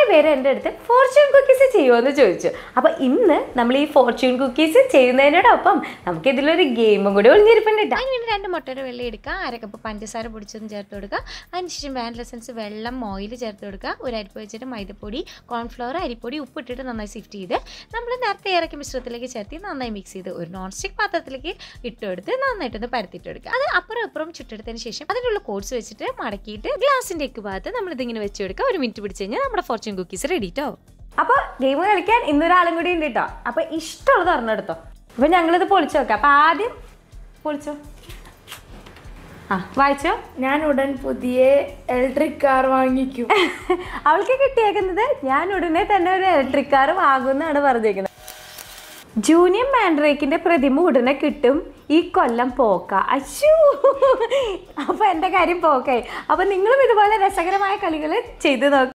പേര് എൻ്റെ അടുത്ത് ഫോർച്യൂൺ കുക്കീസ് ചെയ്യുമോ ചോദിച്ചു അപ്പോൾ ഇന്ന് നമ്മൾ ഈ ഫോർച്യൂൺ കുക്കീസ് ചെയ്യുന്നതിനോടൊപ്പം നമുക്ക് ഇതിലൊരു ഗെയിമും കൂടി ഒളിഞ്ഞിരിപ്പുണ്ട് ട്ടോ. അതിന് വേണ്ടി രണ്ട് മുട്ടയുടെ വെള്ളം എടുക്കുക അര കപ്പ് പഞ്ചസാര പൊടിച്ചതും ചേർത്ത് കൊടുക്കുക അതിനുശേഷം വാനില എസൻസ് വെള്ളം ഓയിൽ ചേർത്ത് കൊടുക്കുക ഒരു അരിപ്പ് വെച്ചിട്ട് മൈദപ്പൊടി കോൺഫ്ലവർ അരിപ്പൊടി ഉപ്പിട്ടിട്ട് നന്നായി സിഫ്റ്റ് ചെയ്ത് നമ്മൾ നേരത്തെ ഇറക്കി മിശ്രിതത്തിലേക്ക് ചേർത്ത് നന്നായി മിക്സ് ചെയ്ത് ഒരു നോൺ സ്റ്റിക്ക് പാത്രത്തിലേക്ക് ഇട്ടെടുത്ത് നന്നായിട്ടൊന്ന് പരത്തിയിട്ട് കൊടുക്കുക അത് അപ്പുറം ഇപ്പുറം ചുട്ടെടുത്തതിന് ശേഷം അതിനുള്ള കോഴ്സ് വെച്ചിട്ട് മടക്കിയിട്ട് ഗ്ലാസിൻ്റെ ഒക്കെ ഭാഗത്ത് നമ്മൾ ഇതിങ്ങനെ വെച്ച് കൊടുക്കുക ഒരു മിനിറ്റ് പിടിച്ച് കഴിഞ്ഞാൽ നമ്മുടെ ഫോർച്യൂൺ കുക്കീസ് റെഡി കേട്ടോ അപ്പോൾ ഗെയിം കളിക്കാൻ ഇന്നൊരാളും കൂടി ഉണ്ട് കേട്ടോ അപ്പോൾ ഇഷ്ടമുള്ളത് പറഞ്ഞെടുത്തോ അപ്പോൾ ഞങ്ങളിത് പൊളിച്ചു നോക്കാം അപ്പോൾ ആദ്യം പൊളിച്ചോ ആ വായിച്ചോ ഞാൻ ഉടൻ പുതിയ ഇലക്ട്രിക് കാർ വാങ്ങിക്കും അവൾക്ക് കിട്ടിയേക്കുന്നത് ഞാൻ ഉടനെ തന്നെ ഒരു ഇലക്ട്രിക് കാർ വാങ്ങുമെന്നാണ് പറഞ്ഞേക്കുന്നത് ജൂനിയർ മാൻഡ്രേക്കിന്റെ പ്രതിമ ഉടനെ കിട്ടും ഈ കൊല്ലം പോക്ക അശൂ അപ്പൊ എന്റെ കാര്യം പോക്കായി അപ്പൊ നിങ്ങളും ഇതുപോലെ രസകരമായ കളികൾ ചെയ്തു നോക്കുക